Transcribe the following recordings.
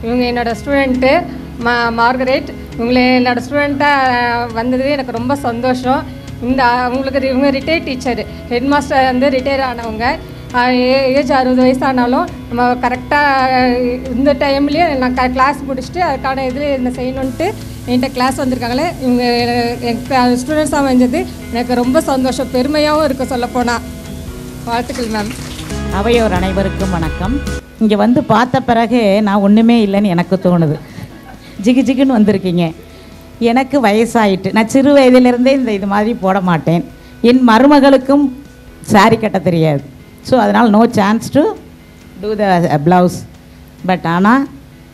இவங்க என்னோடய ஸ்டூடெண்ட்டு மா மார்கரெட் இவங்களை என்னோடய ஸ்டூடெண்ட்டாக வந்தது எனக்கு ரொம்ப சந்தோஷம் இந்த அவங்களுக்கு இவங்க ரிட்டையர் டீச்சர் ஹெட் மாஸ்டர் வந்து ரிட்டையர் ஆனவங்க ஏஜ் அறுபது வயசானாலும் நம்ம கரெக்டாக இந்த டைம்லேயே நான் க கிளாஸ் முடிச்சுட்டு அதுக்கான இதில் என்ன செய்யணுன்ட்டு என்கிட்ட கிளாஸ் வந்திருக்காங்களே இவங்க என் ஸ்டூடெண்ட்ஸ் அமைஞ்சது எனக்கு ரொம்ப சந்தோஷம் பெருமையாகவும் இருக்குது சொல்லப்போனால் வாழ்த்துக்கள் மேம் அவையோர் அனைவருக்கும் வணக்கம் இங்கே வந்து பார்த்த பிறகு நான் ஒன்றுமே இல்லைன்னு எனக்கு தோணுது ஜிகு ஜிகுன்னு வந்திருக்கீங்க எனக்கு வயசாயிட்டு நான் சிறு வயதிலிருந்தே இந்த இது மாதிரி போட மாட்டேன் என் மருமகளுக்கும் saree கட்ட தெரியாது ஸோ அதனால் no chance to do the blouse but ஆனால்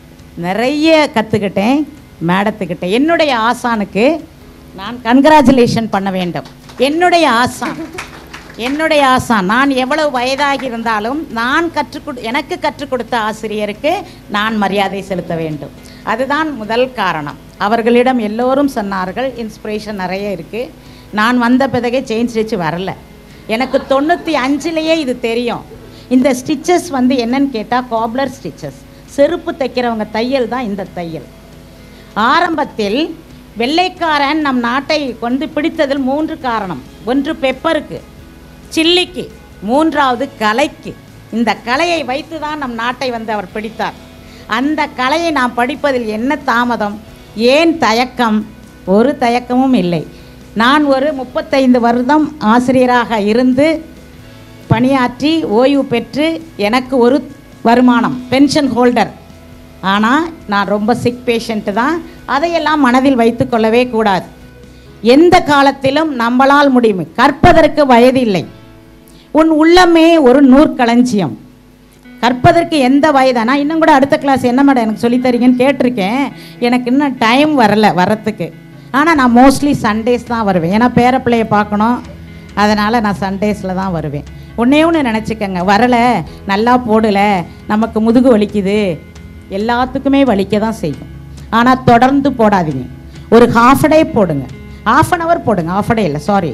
நிறைய கற்றுக்கிட்டேன் மேடத்துக்கிட்ட என்னுடைய ஆசானுக்கு நான் கன்கிராச்சுலேஷன் பண்ண வேண்டும் என்னுடைய ஆசான் என்னுடைய ஆசான் நான் எவ்வளவு வயதாகி இருந்தாலும் நான் கற்றுக் கொடு எனக்கு கற்றுக் கொடுத்த ஆசிரியருக்கு நான் மரியாதை செலுத்த வேண்டும் அதுதான் முதல் காரணம் அவர்களிடம் எல்லோரும் சொன்னார்கள் இன்ஸ்பிரேஷன் நிறைய இருக்குது நான் வந்த பிறகு செயின் ஸ்டிச் வரல எனக்கு தொண்ணூற்றி அஞ்சுலேயே இது தெரியும் இந்த ஸ்டிச்சஸ் வந்து என்னன்னு கேட்டால் காப்லர் ஸ்டிச்சஸ் செருப்பு தைக்கிறவங்க தையல் தான் இந்த தையல் ஆரம்பத்தில் வெள்ளைக்காரன் நம் நாட்டை கொண்டு பிடித்ததில் மூன்று காரணம் ஒன்று பெப்பருக்கு சில்லிக்கு மூன்றாவது கலைக்கு இந்த கலையை வைத்து தான் நம் நாட்டை வந்து அவர் பிடித்தார் அந்த கலையை நாம் படிப்பதில் என்ன தாமதம் ஏன் தயக்கம் ஒரு தயக்கமும் இல்லை நான் ஒரு முப்பத்தைந்து வருடம் ஆசிரியராக இருந்து பணியாற்றி ஓய்வு பெற்று எனக்கு ஒரு வருமானம் பென்ஷன் ஹோல்டர் ஆனால் நான் ரொம்ப சிக் பேஷண்ட்டு தான் அதையெல்லாம் மனதில் வைத்து கொள்ளவே கூடாது எந்த காலத்திலும் நம்மளால் முடியும் கற்பதற்கு வயது இல்லை உன் உள்ளமே ஒரு நூற்களஞ்சியம் கற்பதற்கு எந்த வயதானா இன்னும் கூட அடுத்த கிளாஸ் என்ன மேடம் எனக்கு சொல்லித் தரீங்கன்னு கேட்டிருக்கேன் எனக்கு இன்னும் டைம் வரல வரத்துக்கு ஆனால் நான் மோஸ்ட்லி சண்டேஸ் தான் வருவேன் ஏன்னா பேர பிள்ளைய பார்க்கணும் அதனால் நான் சண்டேஸில் தான் வருவேன் ஒன்றே ஒன்று நினச்சிக்கங்க வரலை நல்லா போடலை நமக்கு முதுகு வலிக்குது எல்லாத்துக்குமே வலிக்க தான் செய்யும் ஆனால் தொடர்ந்து போடாதீங்க ஒரு ஹாஃப் டே போடுங்க ஹாஃப் அன் ஹவர் போடுங்க ஹாஃப் டே இல்லை சாரி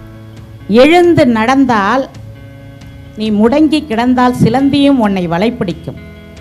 எழுந்து நடந்தால் நீ முடங்கி கிடந்தால் சிலந்தியும் உன்னை வலைப்பிடிக்கும்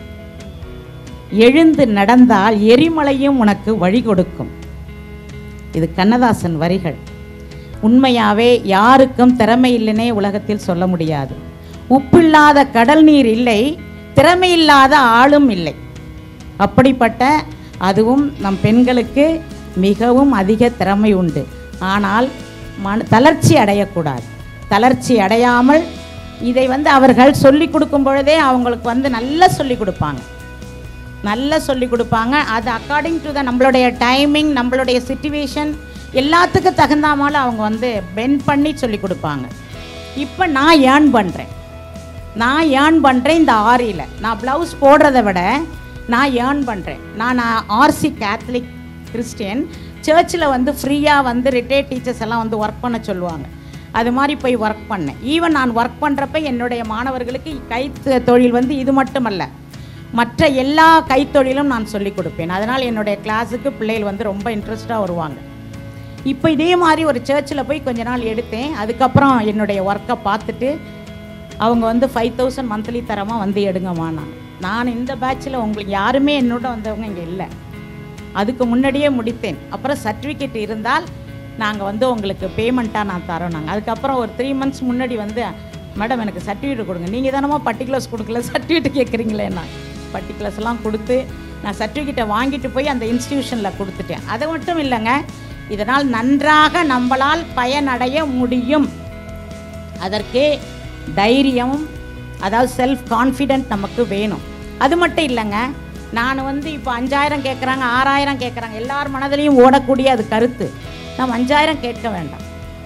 எழுந்து நடந்தால் எரிமலையும் உனக்கு வழி கொடுக்கும் இது கண்ணதாசன் வரிகள் உண்மையாவே யாருக்கும் திறமை இல்லைனே உலகத்தில் சொல்ல முடியாது உப்பில்லாத கடல் நீர் இல்லை திறமை இல்லாத ஆளும் இல்லை அப்படிப்பட்ட அதுவும் நம் பெண்களுக்கு மிகவும் அதிக திறமை உண்டு ஆனால் மன தளர்ச்சி அடையக்கூடாது தளர்ச்சி அடையாமல் இதை வந்து அவர்கள் சொல்லி கொடுக்கும் பொழுதே அவங்களுக்கு வந்து நல்லா சொல்லி கொடுப்பாங்க நல்லா சொல்லி கொடுப்பாங்க அது அக்கார்டிங் டு த நம்மளுடைய டைமிங் நம்மளுடைய சுச்சுவேஷன் எல்லாத்துக்கும் தகுந்த மாதிரி அவங்க வந்து பெண்ட் பண்ணி சொல்லி கொடுப்பாங்க இப்போ நான் ஏர்ன் பண்ணுறேன் நான் ஏர்ன் பண்ணுறேன் இந்த ஆரியில் நான் ப்ளவுஸ் போடுறத விட நான் ஏர்ன் பண்ணுறேன் நான் ஆர்சி கேத்தலிக் கிறிஸ்டியன் சர்ச்சில் வந்து ஃப்ரீயாக வந்து ரிட்டையர்ட் டீச்சர்ஸ் எல்லாம் வந்து ஒர்க் பண்ண சொல்லுவாங்க அது மாதிரி போய் ஒர்க் பண்ணேன் ஈவன் நான் ஒர்க் பண்ணுறப்ப என்னுடைய மாணவர்களுக்கு கை த- தொழில் வந்து இது மட்டுமல்ல மற்ற எல்லா கைத்தொழிலும் நான் சொல்லிக் கொடுப்பேன் அதனால் என்னுடைய கிளாஸுக்கு பிள்ளைகள் வந்து ரொம்ப இன்ட்ரெஸ்டாக வருவாங்க இப்போ இதே மாதிரி ஒரு சர்ச்சில் போய் கொஞ்ச நாள் எடுத்தேன் அதுக்கப்புறம் என்னுடைய ஒர்க்கை பார்த்துட்டு அவங்க வந்து ஃபைவ் தௌசண்ட் மந்த்லி தரமாக வந்து எடுங்கம்மா நான் நான் இந்த பேட்சில் உங்களுக்கு யாருமே என்னோட வந்தவங்க இங்கே இல்லை அதுக்கு முன்னாடியே முடித்தேன் அப்புறம் சர்டிஃபிகேட் இருந்தால் நாங்கள் வந்து உங்களுக்கு பேமெண்ட்டாக நான் தரோம் நாங்கள் அதுக்கப்புறம் ஒரு த்ரீ மந்த்ஸ் முன்னாடி வந்து மேடம் எனக்கு சர்டிஃபிகேட் கொடுங்க நீங்கள் தானமா பர்டிகுலர்ஸ் கொடுக்கல சர்டிஃபிகேட் கேட்குறீங்களே நான் பர்டிகுலர்ஸ்லாம் கொடுத்து நான் சர்டிஃபிகேட்டை வாங்கிட்டு போய் அந்த இன்ஸ்டிடியூஷனில் கொடுத்துட்டேன் அது மட்டும் இல்லைங்க இதனால் நன்றாக நம்மளால் பயனடைய முடியும் அதற்கு தைரியமும் அதாவது செல்ஃப் கான்ஃபிடென்ட் நமக்கு வேணும் அது மட்டும் இல்லைங்க நான் வந்து இப்போ அஞ்சாயிரம் கேட்குறாங்க ஆறாயிரம் கேட்குறாங்க எல்லார் மனதிலையும் ஓடக்கூடிய அது கருத்து நம்ம அஞ்சாயிரம் கேட்க வேண்டாம்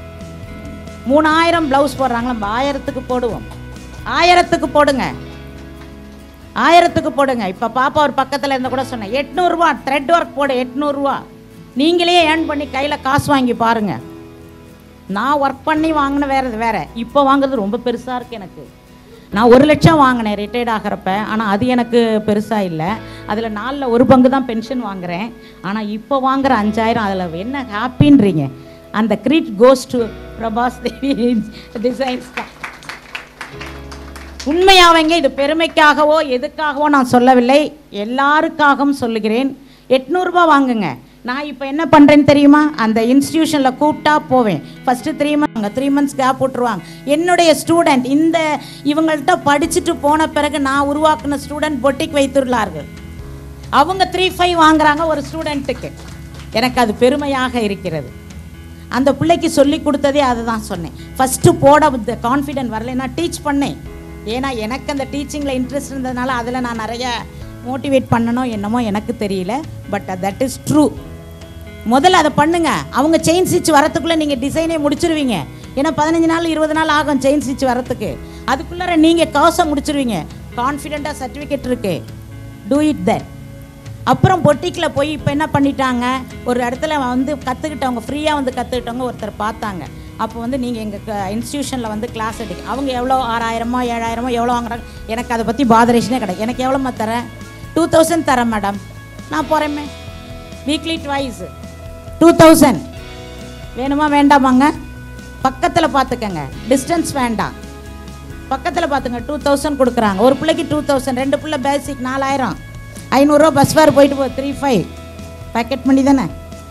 மூணாயிரம் ப்ளவுஸ் போடுறாங்களா நம்ம ஆயிரத்துக்கு போடுவோம் ஆயிரத்துக்கு போடுங்க ஆயிரத்துக்கு போடுங்க இப்போ பாப்பா ஒரு பக்கத்தில் இருந்த கூட சொன்னேன் எட்நூறுரூவா த்ரெட் ஒர்க் போடு எட்நூறுரூவா நீங்களே ஏர்ன் பண்ணி கையில் காசு வாங்கி பாருங்க நான் ஒர்க் பண்ணி வாங்கின வேறது வேற இப்போ வாங்குறது ரொம்ப பெருசாக இருக்கு எனக்கு நான் ஒரு லட்சம் வாங்கினேன் ரிட்டையர்ட் ஆகிறப்ப ஆனால் அது எனக்கு பெருசாக இல்லை அதில் நாலில் ஒரு பங்கு தான் பென்ஷன் வாங்குறேன் ஆனால் இப்போ வாங்குற அஞ்சாயிரம் அதில் என்ன ஹாப்பின்றீங்க அந்த credit goes to Prabhas Devi Designs தான் உண்மையாவங்க இது பெருமைக்காகவோ எதுக்காகவோ நான் சொல்லவில்லை எல்லாருக்காகவும் சொல்லுகிறேன் எட்நூறுபா வாங்குங்க நான் இப்போ என்ன பண்ணுறேன்னு தெரியுமா அந்த இன்ஸ்டியூஷனில் கூப்பிட்டா போவேன் ஃபஸ்ட்டு த்ரீ மந்த் அங்கே த்ரீ மந்த்ஸ் கேப் விட்ருவாங்க என்னுடைய ஸ்டூடெண்ட் இந்த இவங்கள்ட்ட படிச்சுட்டு போன பிறகு நான் உருவாக்குன ஸ்டூடெண்ட் பொட்டிக் வைத்துள்ளார்கள் அவங்க த்ரீ ஃபைவ் வாங்குறாங்க ஒரு ஸ்டூடெண்ட்டுக்கு எனக்கு அது பெருமையாக இருக்கிறது அந்த பிள்ளைக்கு சொல்லி கொடுத்ததே அதை தான் சொன்னேன் ஃபஸ்ட்டு போட கான்ஃபிடென்ட் வரல நான் டீச் பண்ணேன் ஏன்னா எனக்கு அந்த டீச்சிங்கில் இன்ட்ரெஸ்ட் இருந்ததுனால அதில் நான் நிறைய மோட்டிவேட் பண்ணணும் என்னமோ எனக்கு தெரியல பட் தட் இஸ் ட்ரூ முதல்ல அதை பண்ணுங்க அவங்க செயின் ஸ்டிச் வரத்துக்குள்ளே நீங்கள் டிசைனே முடிச்சிருவீங்க ஏன்னா பதினஞ்சு நாள் இருபது நாள் ஆகும் செயின் ஸ்டிச் வரத்துக்கு அதுக்குள்ளார நீங்கள் காசை முடிச்சிருவீங்க கான்ஃபிடெண்ட்டாக சர்டிஃபிகேட் இருக்கு டூ இட் தட் அப்புறம் பொட்டிக்கில் போய் இப்போ என்ன பண்ணிட்டாங்க ஒரு இடத்துல வந்து கற்றுக்கிட்டவங்க ஃப்ரீயாக வந்து கற்றுக்கிட்டவங்க ஒருத்தர் பார்த்தாங்க அப்போ வந்து நீங்கள் எங்கள் இன்ஸ்டியூஷனில் வந்து கிளாஸ் எடுக்க அவங்க எவ்வளோ ஆறாயிரமோ ஏழாயிரமோ எவ்வளோ வாங்குறாங்க எனக்கு அதை பற்றி பாதரேஷனே கிடையாது எனக்கு எவ்வளோம்மா தரேன் டூ தௌசண்ட் தரேன் மேடம் நான் போகிறேமே வீக்லி ட்வைஸ் டூ தௌசண்ட் வேணுமா வேண்டாமாங்க பக்கத்தில் பார்த்துக்கங்க டிஸ்டன்ஸ் வேண்டாம் பக்கத்தில் பார்த்துங்க டூ தௌசண்ட் கொடுக்குறாங்க ஒரு பிள்ளைக்கு டூ தௌசண்ட் ரெண்டு பிள்ளை பேசிக் நாலாயிரம் ஐநூறுரூவா பஸ் ஃபேர் போயிட்டு போ த்ரீ ஃபைவ் பேக்கெட் பண்ணி தானே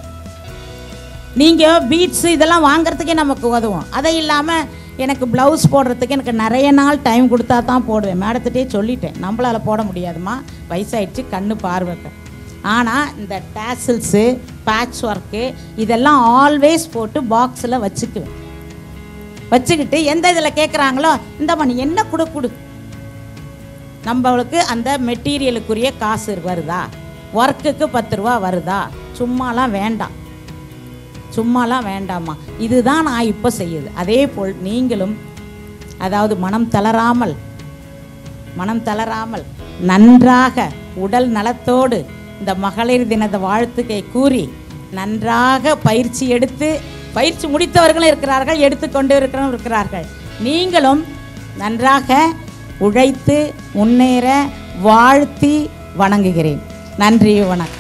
நீங்கள் பீட்ஸு இதெல்லாம் வாங்குறதுக்கே நமக்கு உதவும் அதை இல்லாமல் எனக்கு ப்ளவுஸ் போடுறதுக்கு எனக்கு நிறைய நாள் டைம் கொடுத்தா தான் போடுவேன் மேடத்திட்டே சொல்லிட்டேன் நம்மளால் போட முடியாதும்மா வயசாயிடுச்சு கண்ணு பார்வைக்கு ஆனால் இந்த டேசில்ஸு பேட்ச் ஒர்க்கு இதெல்லாம் ஆல்வேஸ் போட்டு பாக்ஸில் வச்சுக்குவேன் வச்சுக்கிட்டு எந்த இதில் கேட்குறாங்களோ இந்த பண்ணி என்ன கொடு கொடு நம்மளுக்கு அந்த மெட்டீரியலுக்குரிய காசு வருதா ஒர்க்குக்கு பத்து ரூபா வருதா சும்மாலாம் வேண்டாம் சும்மாலாம் வேண்டாமா இதுதான் நான் இப்போ செய்யுது அதே போல் நீங்களும் அதாவது மனம் தளராமல் மனம் தளராமல் நன்றாக உடல் நலத்தோடு இந்த மகளிர் தினத வாழ்த்துக்கை கூறி நன்றாக பயிற்சி எடுத்து பயிற்சி முடித்தவர்களும் இருக்கிறார்கள் எடுத்துக்கொண்டு இருக்கிறவங்க இருக்கிறார்கள் நீங்களும் நன்றாக உழைத்து முன்னேற வாழ்த்தி வணங்குகிறேன் நன்றி வணக்கம்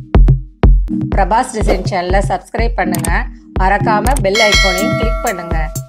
பிரபாஸ் டிசைன் சேனலை சப்ஸ்கிரைப் பண்ணுங்க மறக்காம பெல் ஐக்கானையும் கிளிக் பண்ணுங்க